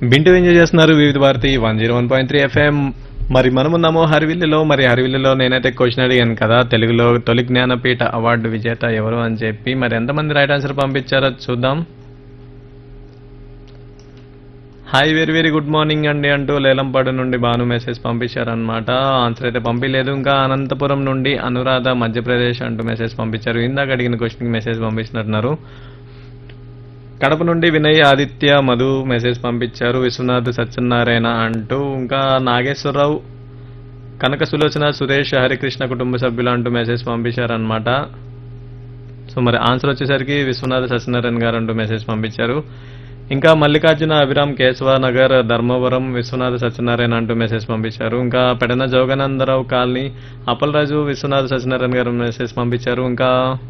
Bintu enjoy చేస్తున్నారు Vividh Bharati one zero one point three FM మరి మనమున్నాము హరివిల్లులో మరి హరివిల్లులో నేనైతే క్వశ్చన్ అడిగాను కదా తెలుగులో తొలి జ్ఞానపీఠ అవార్డు విజేత ఎవరు అని చెప్పి మరి ఎంతమంది రైట్ ఆన్సర్ పంపించారో చూద్దాం hi very very good morning అండి అంటూ లేలంపాడు నుండి భాను మెసేజ్ పంపించారనమాట ఆన్సర్ అయితే పంపించలేదు ఇంకా అనంతపురం నుండి అనురాధ మధ్యప్రదేశ్ అంటూ మెసేజ్ పంపించారు ఇందాక అడిగిన క్వశ్చన్కి మెసేజ్ పంపించినట్టున్నారు కడప నుండి వినయ్ ఆదిత్య మధు మెసేజ్ పంపించారు విశ్వనాథ్ సత్యనారాయణ అంటూ ఇంకా నాగేశ్వరరావు కనక సులోచన సురేష్ హరికృష్ణ కుటుంబ సభ్యులు అంటూ మెసేజ్ పంపించారనమాట సో మరి ఆన్సర్ వచ్చేసరికి విశ్వనాథ సత్యనారాయణ గారు అంటూ మెసేజ్ పంపించారు ఇంకా మల్లికార్జున అభిరామ్ కేశవ నగర్ ధర్మవరం విశ్వనాథ సత్యనారాయణ అంటూ మెసేజ్ పంపించారు ఇంకా పెడన జోగనందరావు కాలనీ అప్పలరాజు విశ్వనాథ సత్యనారాయణ గారు మెసేజ్ పంపించారు ఇంకా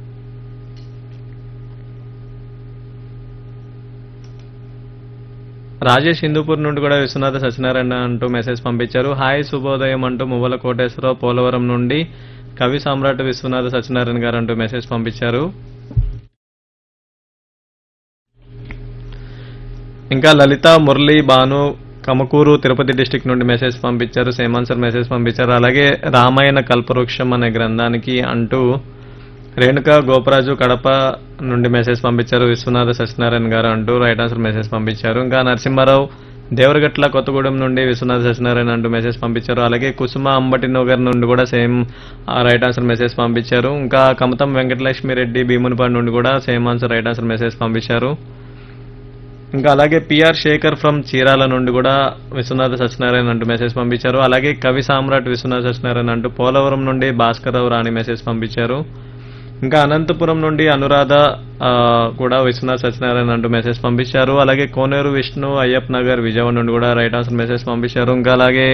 రాజేష్ హిందూపూర్ నుండి కూడా విశ్వనాథ సత్యనారాయణ అంటూ మెసేజ్ పంపించారు హాయ్ శుభోదయం అంటూ మువ్వల కోటేశ్వరరావు పోలవరం నుండి కవి సామ్రాట్ విశ్వనాథ సత్యనారాయణ గారు అంటూ మెసేజ్ పంపించారు ఇంకా లలిత మురళి భాను కమకూరు తిరుపతి డిస్టిక్ నుండి మెసేజ్ పంపించారు సేమ్ ఆన్సర్ మెసేజ్ పంపించారు అలాగే రామాయణ కల్పవృక్షం అనే గ్రంథానికి అంటూ రేణుక గోపరాజు కడప నుండి మెసేజ్ పంపించారు విశ్వనాథ సత్యనారాయణ గారు అంటూ రైట్ ఆన్సర్ మెసేజ్ పంపించారు ఇంకా నరసింహారావు దేవరగట్ల కొత్తగూడెం నుండి విశ్వనాథ సత్యనారాయణ అంటూ మెసేజ్ పంపించారు అలాగే కుసుమ అంబటి నగర్ నుండి కూడా సేమ్ రైట్ ఆన్సర్ మెసేజ్ పంపించారు ఇంకా కమతం వెంకటలక్ష్మి రెడ్డి భీమునిపాడు నుండి కూడా same answer right answer message పంపించారు ఇంకా అలాగే పిఆర్ శేఖర్ ఫ్రమ్ చీరాల నుండి కూడా విశ్వనాథ సత్యనారాయణ అంటూ మెసేజ్ పంపించారు అలాగే కవి సామ్రాట్ విశ్వనాథ సత్యనారాయణ అంటూ పోలవరం నుండి భాస్కరరావు రాణి మెసేజ్ పంపించారు ఇంకా అనంతపురం నుండి అనురాధ ఆ, కూడా విశ్వనాథ్ సత్యనారాయణ అంటూ మెసేజ్ పంపించారు అలాగే కోనేరు విష్ణు అయ్యప్ నగర్ విజయవాడ నుండి కూడా రైట్ ఆన్సర్ మెసేజ్ పంపించారు ఇంకా అలాగే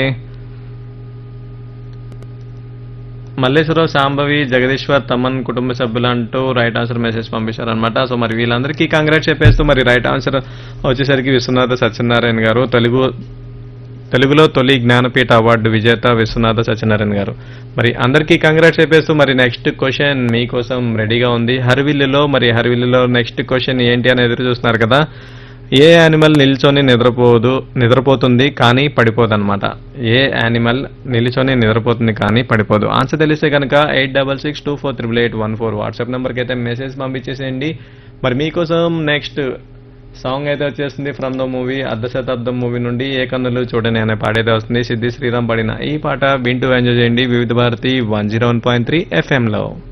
మల్లేశ్వరరావు శాంభవి జగదీశ్వర్ తమన్ కుటుంబ సభ్యులు అంటూ రైట్ ఆన్సర్ మెసేజ్ పంపించారు అనమాట సో మరి వీళ్ళందరికీ కంగ్రాట్ చెప్పేస్తూ మరి రైట్ ఆన్సర్ వచ్చేసరికి విశ్వనాథ సత్యనారాయణ గారు తెలుగు తెలుగులో తొలి జ్ఞానపీఠ అవార్డు విజేత విశ్వనాథ సత్యనారాయణ గారు మరి అందరికీ కంగ్రాట్స్ చెప్పేస్తూ మరి నెక్స్ట్ క్వశ్చన్ మీకోసం రెడీగా ఉంది హరివిల్లులో మరి హరివిల్లులో నెక్స్ట్ క్వశ్చన్ ఏంటి అని ఎదురు చూస్తున్నారు కదా ఏ యానిమల్ నిల్చొని నిద్రపోదు నిద్రపోతుంది కానీ పడిపోదు అనమాట ఏ యానిమల్ నిల్చొని నిద్రపోతుంది కానీ పడిపోదు ఆన్సర్ తెలిస్తే కనుక eight double six two four triple eight one four WhatsApp నెంబర్కి అయితే మెసేజ్ పంపించేసేయండి మరి మీకోసం నెక్స్ట్ సాంగ్ అయితే వచ్చేస్తుంది ఫ్రమ్ ద మూవీ అర్ధ శతాబ్దం మూవీ నుండి ఏ కన్నులు చూడని అనే పాటైతే వస్తుంది సిద్ధి శ్రీరామ్ పడిన ఈ పాట వింటూ ఎంజాయ్ చేయండి Vividh Bharati one zero one point three ఎఫ్ఎంలో